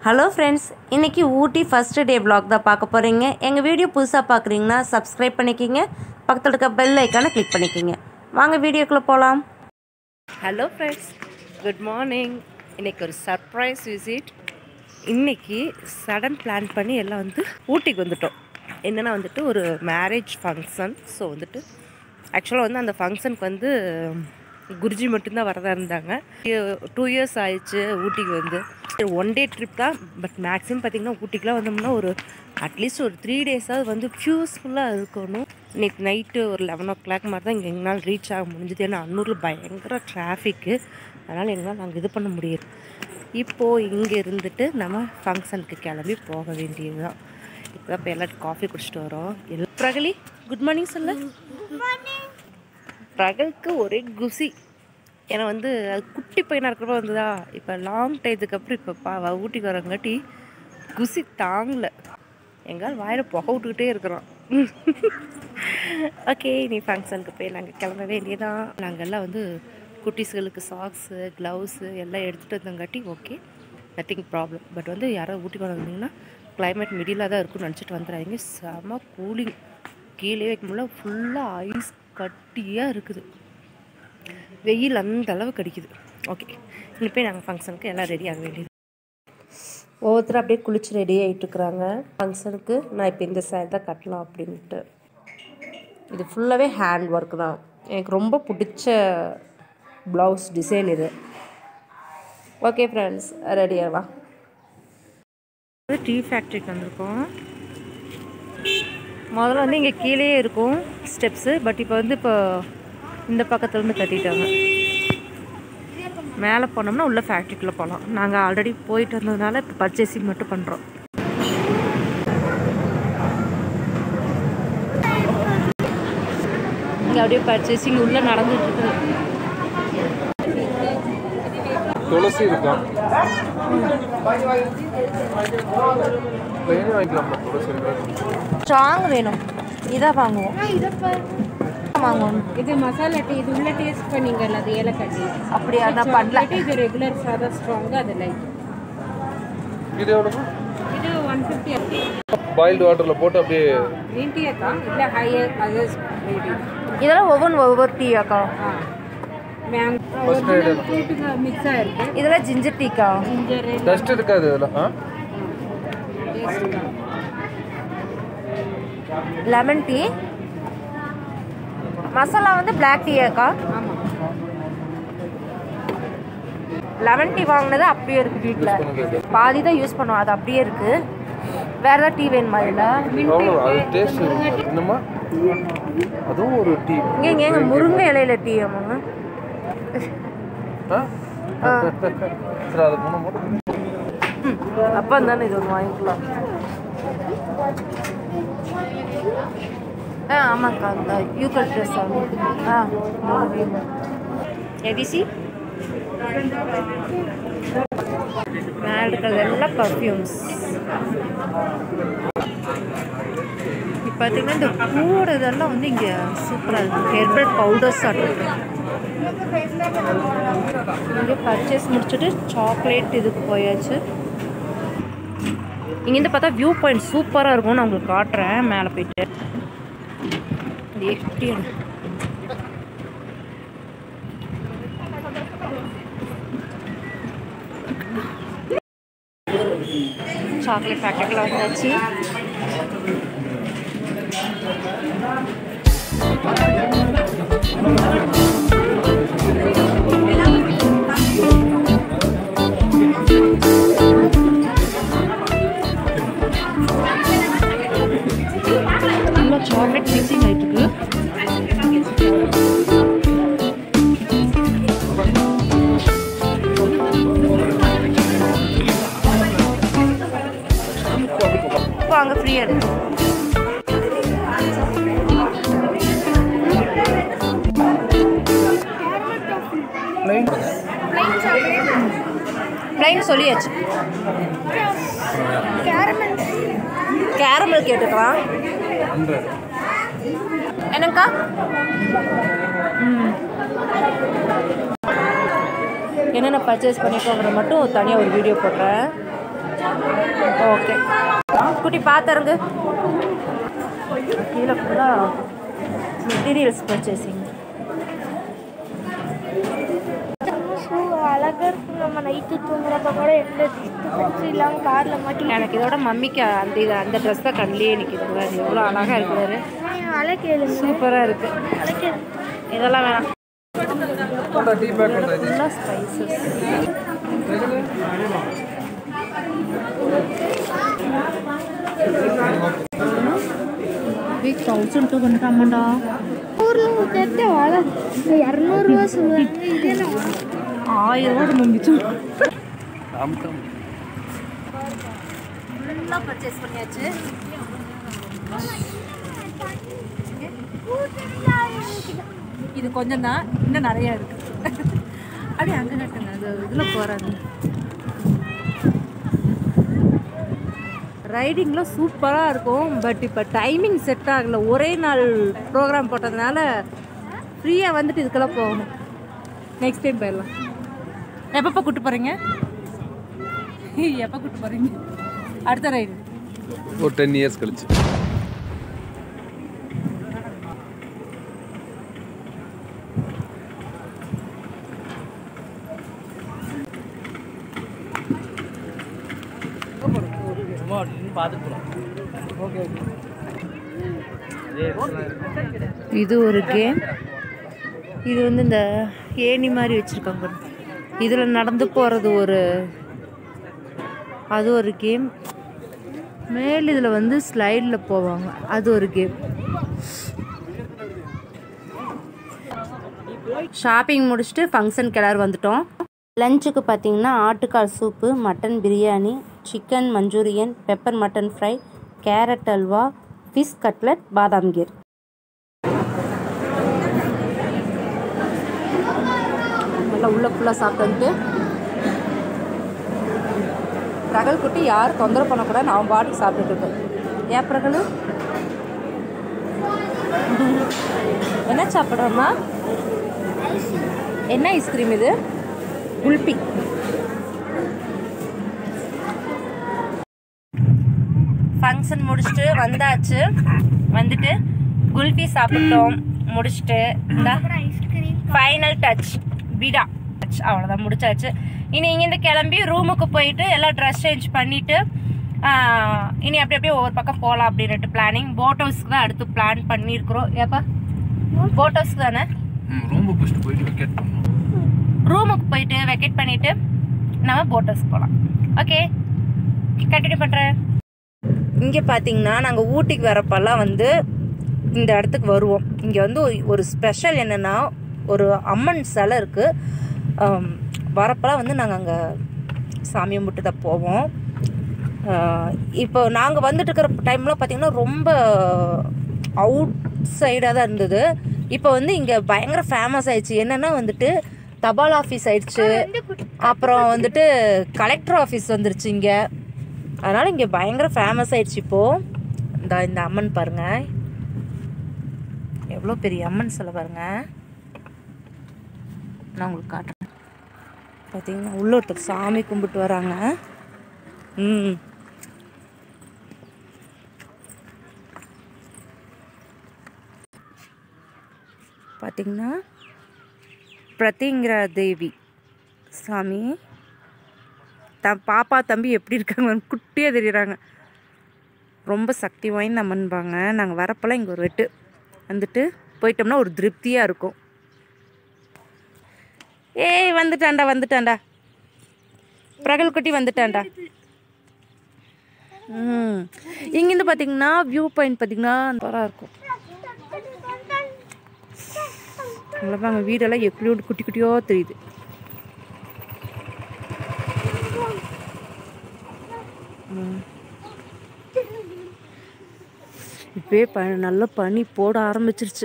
Hello friends இன்றைக்கி ஊட்டி first day vlog தான் பார்க்க போகிறீங்க எங்கள் வீடியோ புதுசாக பார்க்குறீங்கன்னா சப்ஸ்கிரைப் பண்ணிக்கிங்க பக்கத்தில் இருக்க பெல் ஐக்கானை கிளிக் பண்ணிக்கிங்க வாங்க வீடியோக்குள்ளே போகலாம் ஹலோ ஃப்ரெண்ட்ஸ் குட் மார்னிங் இன்றைக்கி ஒரு சர்ப்ரைஸ் விசிட் இன்றைக்கி சடன் பிளான் பண்ணி எல்லாம் வந்து ஊட்டிக்கு வந்துட்டோம் என்னென்னா வந்துட்டு ஒரு மேரேஜ் ஃபங்க்ஷன் ஸோ வந்துட்டு ஆக்சுவலாக வந்து அந்த ஃபங்க்ஷனுக்கு வந்து குருஜி மட்டும்தான் வரதா இருந்தாங்க டூ இயர்ஸ் ஆயிடுச்சு ஊட்டிக்கு வந்து ஒன் டே ட்ரிப் தான் பட் மேக்ஸிமம் பார்த்திங்கன்னா ஊட்டிக்கெலாம் வந்தோம்னா ஒரு அட்லீஸ்ட் ஒரு த்ரீ டேஸாவது வந்து ஃபியூஸ்ஃபுல்லாக இருக்கணும் இன்னைக்கு நைட்டு ஒரு லெவன் ஓ கிளாக் மாதிரி தான் இங்கே எங்களால் ரீச் ஆக முடிஞ்சது ஏன்னா அன்னூரில் பயங்கர டிராஃபிக்கு அதனால் எங்களால் நாங்கள் இது பண்ண முடியாது இப்போது இங்கே இருந்துட்டு நம்ம ஃபங்க்ஷனுக்கு கிளம்பி போக வேண்டியது தான் இப்போ தான் இப்போ எல்லாரும் காஃபி குடிச்சிட்டு வரோம் எல்லா பிரகலி குட் மார்னிங் சொல்லு பிரகலுக்கு ஒரே குசி ஏன்னா வந்து அது குட்டி பையனாக இருக்கிறப்ப வந்ததா இப்போ லாங் டயத்துக்கு அப்புறம் இப்போ பா அவ ஊட்டிக்கு வரங்காட்டி குசி தாங்கல எங்கால் வாயில் புகை விட்டுக்கிட்டே இருக்கிறோம் ஓகே நீ ஃபங்க்ஷனுக்கு போய் நாங்கள் கிளம்ப வேண்டியதான் நாங்கள் எல்லாம் வந்து குட்டீஸ்களுக்கு சாக்ஸு க்ளவுஸு எல்லாம் எடுத்துகிட்டு வந்தங்காட்டி ஓகே நத்திங் ப்ராப்ளம் பட் வந்து யாராவது ஊட்டி கொண்டு வந்தீங்கன்னா கிளைமேட் மிடிலாக தான் இருக்கும்னு நினச்சிட்டு வந்துடாதீங்க செம கூலிங் கீழே வைக்க முடியல ஃபுல்லாக ஐஸ் கட்டியாக இருக்குது வெயில் அந்த அளவுக்கு அடிக்குது ஓகே இனி போய் நாங்கள் ஃபங்க்ஷனுக்கு எல்லாம் ரெடி ஆக வேண்டியது ஒவ்வொருத்தரும் அப்படியே குளிச்சு ரெடி ஆகிட்டு இருக்கிறாங்க ஃபங்க்ஷனுக்கு நான் இப்போ இந்த சேர் தான் கட்டலாம் அப்படின்ட்டு இது ஃபுல்லாகவே ஹேண்ட் ஒர்க் தான் எனக்கு ரொம்ப பிடிச்ச ப்ளவுஸ் டிசைன் இது ஓகே ஃப்ரெண்ட்ஸ் ரெடி ஆகலாம் டீ ஃபேக்ட்ரிக்கு வந்திருக்கோம் முதல்ல வந்து இங்கே கீழேயே இருக்கும் ஸ்டெப்ஸு பட் இப்போ வந்து இப்போ இந்த பக்கத்துலேருந்து கட்டிட்டாங்க மேலே போனோம்னா உள்ள ஃபேக்ட்ரிக்குள்ளே போகலாம் நாங்கள் ஆல்ரெடி போயிட்டு வந்ததுனால இப்போ பர்ச்சேசிங் மட்டும் பண்ணுறோம் இங்கே அப்படியே பர்ச்சேசிங் உள்ளே நடந்துட்டு இருக்குது துளசி இருக்கா பிளேனே வாங்கிக்கலாமா துளசி இருக்கா ஸ்ட்ராங் வேணும் இதாக வாங்குவோம் வாங்குவோம் இது மசாலா டீ இது உள்ள டேஸ்ட் பண்ணீங்கல்ல அது ஏலக்காய் டீ அப்படியா நான் பண்ணல chocolate, இது ரெகுலர் சாதா ஸ்ட்ராங் அது லைட் இது எவ்வளோ இது ஒன் ஃபிஃப்டி பாயில்டு வாட்டரில் போட்டு அப்படியே க்ரீன் டீ தான் இல்லை ஹையர் அதர்ஸ் டீ இதெல்லாம் ஒவ்வொன்று ஒவ்வொரு டீ அக்கா ஆ மேங்கோ ஒரிஜினல் ஃப்ரூட்டுங்க மிக்ஸ் ஆயிருக்கு இதெல்லாம் ஜிஞ்சர் டீக்கா ஜிஞ்சர் டஸ்ட் இருக்காது இதெல்லாம் ஆ டேஸ்ட் தான் லெமன் டீ மசாலா வந்து பிளாக் டீயாக்கா ஆமாம் லெமன் டீ வாங்கினது அப்படியே இருக்குது வீட்டில் பாதி தான் யூஸ் பண்ணுவோம் அது அப்படியே இருக்குது வேறு ஏதாவது டீ வேணுமா இதில் அவ்வளோ அது டேஸ்ட் என்னம்மா அதுவும் ஒரு டீ இங்கே இங்கே எங்கள் முருங்கை இலையில டீ ஆமாங்க ஆ சரி அது மூணு மட்டும் அப்போ தானே இது ஒன்று வாங்கிக்கலாம் ஆ ஆமாக்கா அந்த யூக்கல் ட்ரெஸ் ஆ மூணு வேணும் எபிசி மேலே இருக்கிறது எல்லாம் பர்ஃப்யூம்ஸ் இப்போ பார்த்தீங்கன்னா இந்த பூவோட இதெல்லாம் வந்து இங்கே சூப்பராக இருக்குது ஹெர்பல் பவுடர்ஸ் இருக்கு இங்கே பர்ச்சேஸ் முடிச்சுட்டு சாக்லேட் இதுக்கு போயாச்சு இங்கேருந்து பார்த்தா வியூ பாயிண்ட் சூப்பராக இருக்கும் நான் உங்களுக்கு காட்டுறேன் மேலே போயிட்டு இது எப்படி இருக்கு? சாக்லேட் பேக்கெட்டில் வந்தாச்சு ஃபுல்லாக சாக்லேட் மிக்சிங் ஆகிட்டு இருக்கு இப்போ அங்கே ஃப்ரீயாக இருக்கு ப்ளைன் சொல்லியாச்சு கேரமல் கேட்டுக்கலாம் ஹண்ட்ரட் என்னக்கா என்னென்ன பர்ச்சேஸ் பண்ணியிருக்கோங்கிறத மட்டும் தனியாக ஒரு வீடியோ போடுறேன் ஓகே குட்டி பார்த்துருங்க கீழே ஃபுல்லாக மெட்டீரியல்ஸ் பர்ச்சேசிங் ஷூ அழகா இருக்கும் நம்ம நைட்டு தூங்குறப்ப கூட எந்த டிஸ்ட் பிடிச்சி இல்லாமல் காரில் மாட்டி எனக்கு இதோட மம்மிக்கு அந்த இது அந்த ட்ரெஸ் தான் கண்ணிலே நிற்கிது பாரு எவ்வளோ அழகாக இருக்குது அழகேளு சூப்பராக இருக்குது அழகேளு இதெல்லாம் வேணாம் டீ பேக் பண்ணுறது ஃபுல்லாக ஸ்பைசஸ் வீக் தௌசண்ட் டூ பண்ணுறாமாண்டா ஊரில் கேட்டு வாழ இரநூறுவா சொல்லுவாங்க இது என்ன ஆயிரம் ரூபா முடிச்சு ஆமாம் ஃபுல்லாக பர்ச்சேஸ் பண்ணியாச்சு இது கொஞ்சம் தான் இன்னும் நிறையா இருக்கு அப்படியே அங்கே கட்டுங்க அது இதில் போகிறாங்க ரைடிங்கில் சூப்பராக இருக்கும் பட் இப்போ டைமிங் செட் ஆகலை ஒரே நாள் ப்ரோக்ராம் போட்டதுனால ஃப்ரீயாக வந்துட்டு இதுக்கெல்லாம் போகணும் நெக்ஸ்ட் டைம் போயிடலாம் எப்பப்போ கூப்பிட்டு போகிறீங்க எப்போ கூப்பிட்டு போகிறீங்க அடுத்த ரைடு ஒரு டென் இயர்ஸ் கழிச்சு இது ஒரு கேம் இது வந்து இந்த ஏணி மாதிரி வச்சுருக்காங்க இதில் நடந்து போகிறது ஒரு அது ஒரு கேம் மேல் இதில் வந்து ஸ்லைடில் போவாங்க அது ஒரு கேம் ஷாப்பிங் முடிச்சுட்டு ஃபங்க்ஷன் கிளறு வந்துட்டோம் லஞ்சுக்கு பார்த்தீங்கன்னா ஆட்டுக்கால் soup mutton biryani chicken Manchurian pepper mutton fry carrot halwa fish cutlet badam kheer நல்லா உள்ள ஃபுல்லாக சாப்பிட்டு பிரகல் குட்டி யாரும் தொந்தரவு பண்ணக்கூடாது நான் பாட்டுக்கு சாப்பிட்டுட்டு இருக்கேன் ஏன் பிரகல் என்ன சாப்பிட்றோம்மா என்ன ஐஸ்கிரீம் இது குல்பி ஃபங்க்ஷன் முடிச்சுட்டு வந்தாச்சு வந்துட்டு குல்பி சாப்பிட்டோம் முடிச்சுட்டு இந்த ஐஸ்கிரீம் ஃபைனல் டச் பிடா டச் அவ்வளோதான் முடிச்சாச்சு இனி இங்கேருந்து கிளம்பி ரூமுக்கு போயிட்டு எல்லாம் ட்ரெஸ் சேஞ்ச் பண்ணிட்டு ஆஹ், இனி அப்படி அப்படியே ஒவ்வொரு பக்கம் போகலாம் அப்படின்ட்டு பிளானிங் போட் ஹவுஸ்க்கு தான் அடுத்து பிளான் பண்ணியிருக்கிறோம் ஏப்பா போட் ஹவுஸ்க்கு தானே ரொம்ப ஃபஸ்ட்டு போயிட்டு விக்கெட் பண்ணோம் ரூமுக்கு போயிட்டு வெக்கேட் பண்ணிட்டு நம்ம போட் ஹவுஸ் போகலாம் ஓகே கண்டினியூ பண்ணுறேன் இங்கே பார்த்தீங்கன்னா நாங்கள் ஊட்டிக்கு வரப்பெல்லாம் வந்து இந்த இடத்துக்கு வருவோம் இங்கே வந்து ஒரு- ஒரு ஸ்பெஷல் என்னென்னா ஒரு அம்மன் சிலை இருக்குது வரப்பெல்லாம் வந்து நாங்கள் அங்கே சாமியை கும்பிட்டு தான் போவோம் ஆஹ் இப்போ நாங்கள் வந்துட்டு இருக்கிற டைம்லாம் பார்த்தீங்கன்னா ரொம்ப அவுட் சைடாக தான் இருந்தது இப்போ வந்து இங்கே பயங்கர ஃபேமஸ் ஆயிடுச்சு என்னென்னா வந்துட்டு தபால் ஆஃபீஸ் ஆயிடுச்சு அப்புறம் வந்துட்டு கலெக்டர் ஆஃபீஸ் வந்துருச்சு இங்கே அதனால் இங்கே பயங்கர ஃபேமஸ் ஆயிடுச்சு இப்போது இந்த இந்த அம்மன் பாருங்க எவ்வளோ பெரிய அம்மன் சிலை பாருங்க நான் உங்களுக்கு காட்டுறேன் பார்த்தீங்கன்னா உள்ள ஒருத்தர் சாமி கும்பிட்டு வராங்க ம் பார்த்தீங்கன்னா பிரதிங்கிற தேவி சாமி த பாப்பா தம்பி எப்படி இருக்காங்கன்னு குட்டியாக தெரியுறாங்க ரொம்ப சக்தி வாய்ந்த அம்மன்பாங்க நாங்கள் வரப்பெல்லாம் இங்கே ஒரு வெட்டு வந்துட்டு போயிட்டோம்னா ஒரு திருப்தியாக இருக்கும் ஏய் வந்துட்டான்டா வந்துட்டான்டா பிரகல் குட்டி வந்துட்டான்டா ம் இங்கேருந்து பார்த்தீங்கன்னா வியூ பாயிண்ட் பார்த்தீங்கன்னா சூப்பராக இருக்கும் அவ்வளோதாங்க வீடெல்லாம் எப்படியோடு குட்டி குட்டியோ தெரியுது ம். இப்பயே ப நல்ல பனி போட ஆரம்பிச்சிருச்சு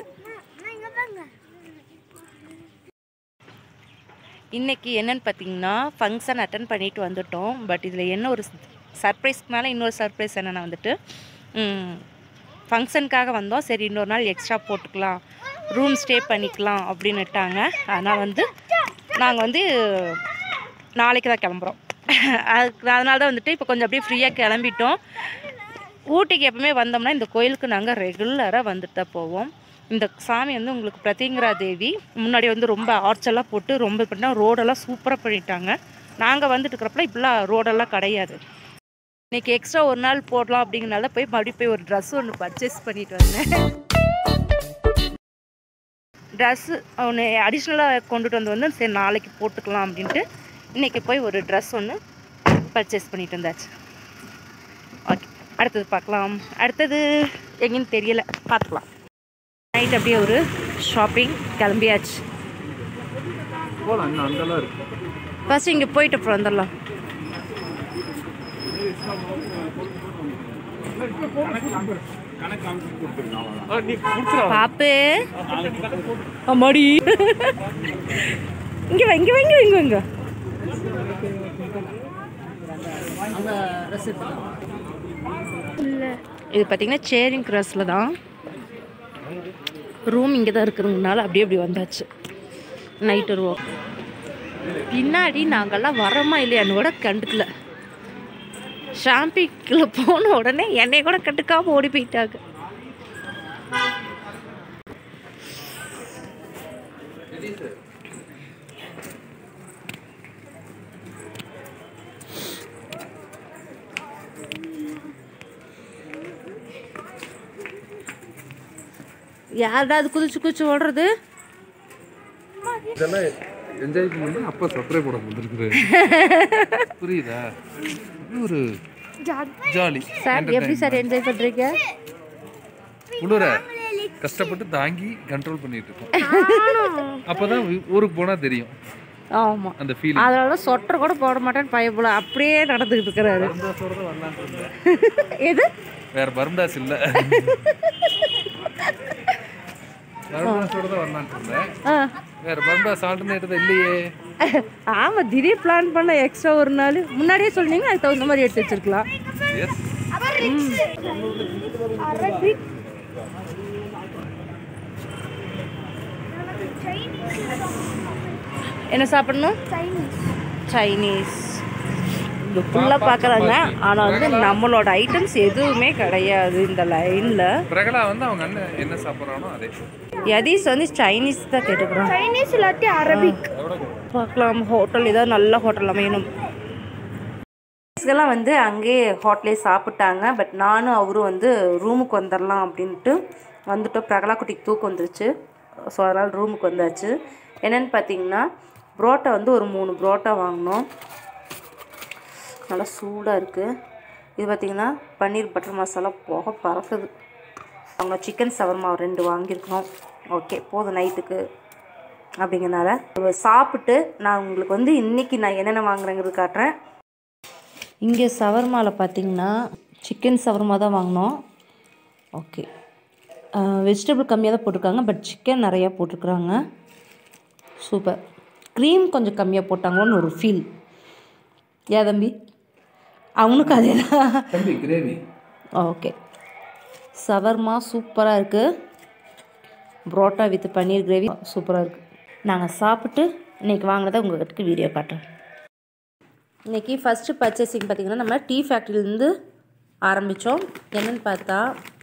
இன்னைக்கு என்னன்னு பார்த்தீங்கன்னா ஃபங்க்ஷன் அட்டன் பண்ணிட்டு வந்துட்டோம் பட் இதில் என்ன ஒரு சர்ப்ரைஸ்க்கு மேலே இன்னொரு சர்ப்ரைஸ் என்னென்னா வந்துட்டு ஃபங்க்ஷனுக்காக வந்தோம் சரி இன்னொரு நாள் எக்ஸ்ட்ரா போட்டுக்கலாம் ரூம் ஸ்டே பண்ணிக்கலாம் அப்படின்னுட்டாங்க அதனால் வந்து நாங்கள் வந்து நாளைக்கு தான் கிளம்புறோம் அதுக்கு அதனால தான் வந்துட்டு இப்போ கொஞ்சம் அப்படியே ஃப்ரீயாக கிளம்பிட்டோம் ஊட்டிக்கு எப்பவுமே வந்தோம்னா இந்த கோயிலுக்கு நாங்கள் ரெகுலராக வந்துட்டு தான் போவோம் இந்த சாமி வந்து உங்களுக்கு பிரத்திங்கரா தேவி முன்னாடி வந்து ரொம்ப ஆர்ச்செல்லாம் போட்டு ரொம்ப பண்ணால் ரோடெல்லாம் சூப்பராக பண்ணிட்டாங்க நாங்கள் வந்துட்டு இருக்கிறப்பல இப்படிலாம் ரோடெல்லாம் கிடையாது இன்னைக்கு எக்ஸ்ட்ரா ஒரு நாள் போடலாம் அப்படிங்கிறனால போய் மறுபடியும் போய் ஒரு ட்ரெஸ் ஒன்று பர்ச்சேஸ் பண்ணிட்டு வந்தேன் ட்ரெஸ்ஸு ஒன்று அடிஷ்னலாக கொண்டுட்டு வந்து வந்து சரி நாளைக்கு போட்டுக்கலாம் அப்படின்ட்டு இன்றைக்கி போய் ஒரு ட்ரெஸ் ஒன்று பர்ச்சேஸ் பண்ணிட்டு வந்தாச்சு ஓகே அடுத்தது பார்க்கலாம் அடுத்தது எங்கேன்னு தெரியல பார்த்துக்கலாம் நைட் அப்படியே ஒரு ஷாப்பிங் கிளம்பியாச்சு போகலாம் இன்னும் அங்கெல்லாம் இருக்கு ஃபஸ்ட்டு இங்கே போயிட்டு அப்புறம் வந்துடலாம் நீ கொடுத்துரு பாப்பு அம்மாடி இங்கே வா இங்கே வா இங்கே வா, இங்கே வா, இங்கே வா. இது பார்த்தீங்கன்னா சேரிங் கிராஸில் தான் ரூம் இங்கே தான் இருக்கிறதுனால அப்படியே அப்படி வந்தாச்சு நைட் வருவோம் பின்னாடி நாங்கள்லாம் வரோமா இல்லையான்னு கூட கண்டுக்கல ஷாம்பிங்கில் போன உடனே என்னை கூட கண்டுக்காம ஓடி போயிட்டாங்க யாருடாது குதிச்சு குதிச்சு ஓடுறது இதெல்லாம் என்ஜாய் பண்ணி அப்பா சப்ரை போட வந்திருக்குது புரியுதா இது ஒரு ஜாலி சார் எப்படி சார் என்ஜாய் பண்ணுறீங்க குளிர கஷ்டப்பட்டு தாங்கி கண்ட்ரோல் பண்ணிட்டு இருக்கோம் அப்பதான் ஊ- ஊருக்கு போனா தெரியும் ஆமாம் அந்த ஃபீலிங் அதனால சொட்டர் கூட போட மாட்டேன்னு பயப்பட அப்படியே நடந்துக்கிட்டு இருக்கிறாரு எது வேற பர்ம்டாஸ் இல்ல பர்ம்டாஸோட தான் வரலான்ட்டு இருந்தேன் ஆ வேற பர்ம்டாஸ் ஆல்டர்னேட்டிவ் இல்லையே ஆமாம் திடீர் பிளான் பண்ண எக்ஸ்ட்ரா ஒரு நாள் முன்னாடியே சொன்னீங்க அதுக்கு தகுந்த மாதிரி எடுத்து வச்சிருக்கலாம் எஸ் அரபிக் என்ன சாப்பிடணும் சைனீஸ் சைனீஸ் இது ஃபுல்லாக பார்க்குறாங்க ஆனால் வந்து நம்மளோட ஐட்டம்ஸ் எதுவுமே கிடையாது இந்த லைனில் பிரகலா வந்து அவங்க அண்ணன் என்ன சாப்பிட்றானோ அதே யதீஸ் வந்து சைனீஸ் தான் கேட்டுக்கிறோம் சைனீஸ் இல்லாட்டி அரபிக் பார்க்கலாம் ஹோட்டல் ஏதாவது நல்ல ஹோட்டல் அமையணும் இதெல்லாம் வந்து அங்கேயே ஹோட்டலே சாப்பிட்டாங்க பட் நானும் அவரும் வந்து ரூமுக்கு வந்துடலாம் அப்படின்ட்டு வந்துட்டோம் பிரகலா குட்டிக்கு தூக்கம் வந்துருச்சு ஸோ அதனால் ரூமுக்கு வந்தாச்சு என்னென்னு பார்த்தீங்கன்னா புரோட்டா வந்து ஒரு மூணு புரோட்டா வாங்கினோம் நல்லா சூடாக இருக்குது இது பார்த்திங்கன்னா பன்னீர் பட்டர் மசாலா போக பறக்குது அவங்க சிக்கன் சவர்மா ஒரு ரெண்டு வாங்கியிருக்கிறோம் ஓகே போதும் நைட்டுக்கு அப்படிங்கிறனால இவ சாப்பிட்டு நான் உங்களுக்கு வந்து இன்றைக்கி நான் என்னென்ன வாங்குறேங்கிறது காட்டுறேன் இங்கே சவர்மாவில் பார்த்தீங்கன்னா சிக்கன் சவர்மா தான் வாங்கினோம் ஓகே வெஜிடபிள் கம்மியாக தான் போட்டிருக்காங்க பட் சிக்கன் நிறையா போட்டிருக்குறாங்க சூப்பர் க்ரீம் கொஞ்சம் கம்மியாக போட்டாங்களோன்னு ஒரு ஃபீல் ஏ தம்பி அவனுக்கு அதே தான் தம்பி கிரேவி ஓகே சவர்மா சூப்பராக இருக்குது புரோட்டா வித் பன்னீர் கிரேவி சூப்பராக இருக்குது நாங்கள் சாப்பிட்டு இன்றைக்கி வாங்கினதை உங்கள்கிட்ட வீடியோ காட்டுறேன் இன்றைக்கி ஃபஸ்ட்டு பர்ச்சேசிங் பார்த்திங்கன்னா நம்ம டீ ஃபேக்ட்ரிலேருந்து ஆரம்பித்தோம் என்னென்னு பார்த்தா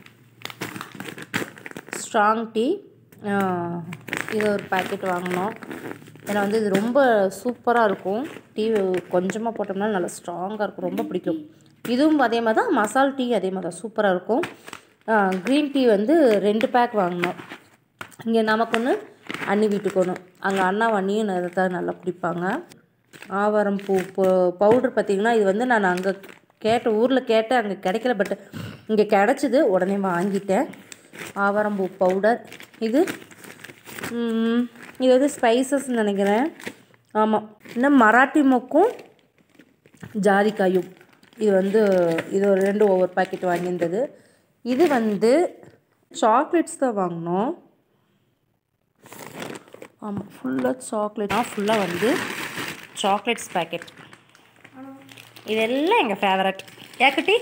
ஸ்ட்ராங் டீ இது ஒரு பாக்கெட் வாங்கினோம் ஏன்னா வந்து இது ரொம்ப சூப்பராக இருக்கும் டீ கொஞ்சமாக போட்டோம்னா நல்லா ஸ்ட்ராங்காக இருக்கும் ரொம்ப பிடிக்கும் இதுவும் அதே மாதிரி தான் மசால் டீ அதே மாதிரி தான் சூப்பராக இருக்கும் க்ரீன் டீ வந்து ரெண்டு பேக் வாங்கினோம் இங்கே நமக்கு ஒன்று அண்ணி வீட்டுக்கு ஒன்று அங்கே அண்ணா அண்ணியும் தான் நல்லா குடிப்பாங்க ஆவாரம் பூ பவுடர் பார்த்திங்கன்னா இது வந்து நான் அங்கே கேட்ட ஊரில் கேட்டேன் அங்கே கிடைக்கல பட் இங்கே கிடச்சிது உடனே வாங்கிட்டேன் ஆவாரம்பூ பவுடர் இது ம், இது வந்து ஸ்பைசஸ் நினைக்கிறேன் ஆமாம் இன்னும் மராட்டி மொக்கும் ஜாதிக்காயும் இது வந்து இது ஒரு ரெண்டு ஒவ்வொரு பாக்கெட் வாங்கியிருந்தது இது வந்து சாக்லேட்ஸ் தான் வாங்கினோம் ஆமாம் ஃபுல்லாக சாக்லேட் ஃபுல்லாக வந்து சாக்லேட்ஸ் பேக்கெட் இதெல்லாம் எங்கள் ஃபேவரட் ஏக்கட்டி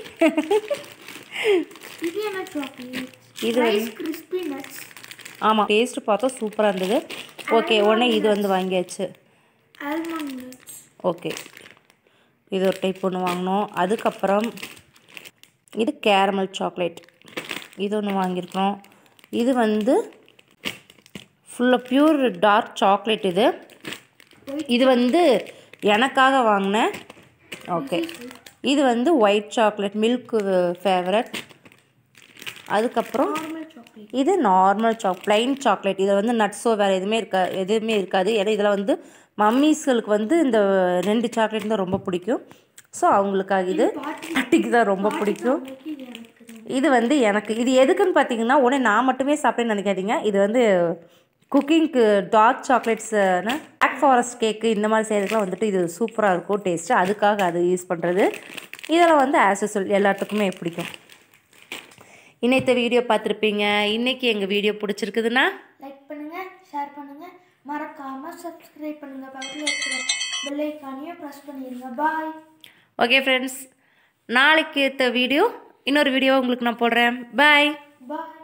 இது என்ன சாக்லேட் இது ரைஸ் கிறிஸ்பி நட்ஸ் ஆமாம் டேஸ்ட் பார்த்தா சூப்பராக இருந்தது ஓகே உடனே இது வந்து வாங்கியாச்சு ஆல்மண்ட் நட்ஸ் ஓகே இது ஒரு டைப் ஒன்று வாங்கினோம் அதுக்கப்புறம் இது கேரமல் சாக்லேட் இது ஒன்று வாங்கியிருக்கிறோம் இது வந்து ஃபுல்லாக பியூர் டார்க் சாக்லேட் இது இது வந்து எனக்காக வாங்கினேன் ஓகே இது வந்து ஒயிட் சாக்லேட் மில்க் ஃபேவரட் அதுக்கப்புறம் இது நார்மல் சாக் பிளைன் சாக்லேட் இதில் வந்து நட்ஸோ வேறு எதுவுமே இருக்கா எதுவுமே இருக்காது ஏன்னா இதில் வந்து மம்மீஸ்களுக்கு வந்து இந்த ரெண்டு சாக்லேட் தான் ரொம்ப பிடிக்கும் ஸோ அவங்களுக்காக இது பாட்டிக்கு தான் ரொம்ப பிடிக்கும் இது வந்து எனக்கு இது எதுக்குன்னு பார்த்தீங்கன்னா உடனே நான் மட்டுமே சாப்பிட்டேன்னு நினைக்காதீங்க இது வந்து குக்கிங்க்கு dark chocolates black forest cake இந்த மாதிரி செய்கிறதுக்குலாம் வந்துட்டு இது சூப்பராக இருக்கும் டேஸ்ட்டு அதுக்காக அது யூஸ் பண்ணுறது இதில் வந்து ஆசஸ்வல் எல்லாத்துக்குமே பிடிக்கும் இன்னைத்த வீடியோ பார்த்துருப்பீங்க இன்றைக்கி எங்கள் வீடியோ பிடிச்சிருக்குதுன்னா லைக் பண்ணுங்க ஷேர் பண்ணுங்க மறக்காம சப்ஸ்கிரைப் பண்ணுங்க பக்கத்தில் இருக்கிற பெல் ஐக்கானையும் ப்ரெஸ் பண்ணிடுங்க பாய் ஓகே ஃப்ரெண்ட்ஸ் நாளைக்கு ஏற்ற வீடியோ இன்னொரு வீடியோ உங்களுக்கு நான் போடுறேன் பாய் பாய்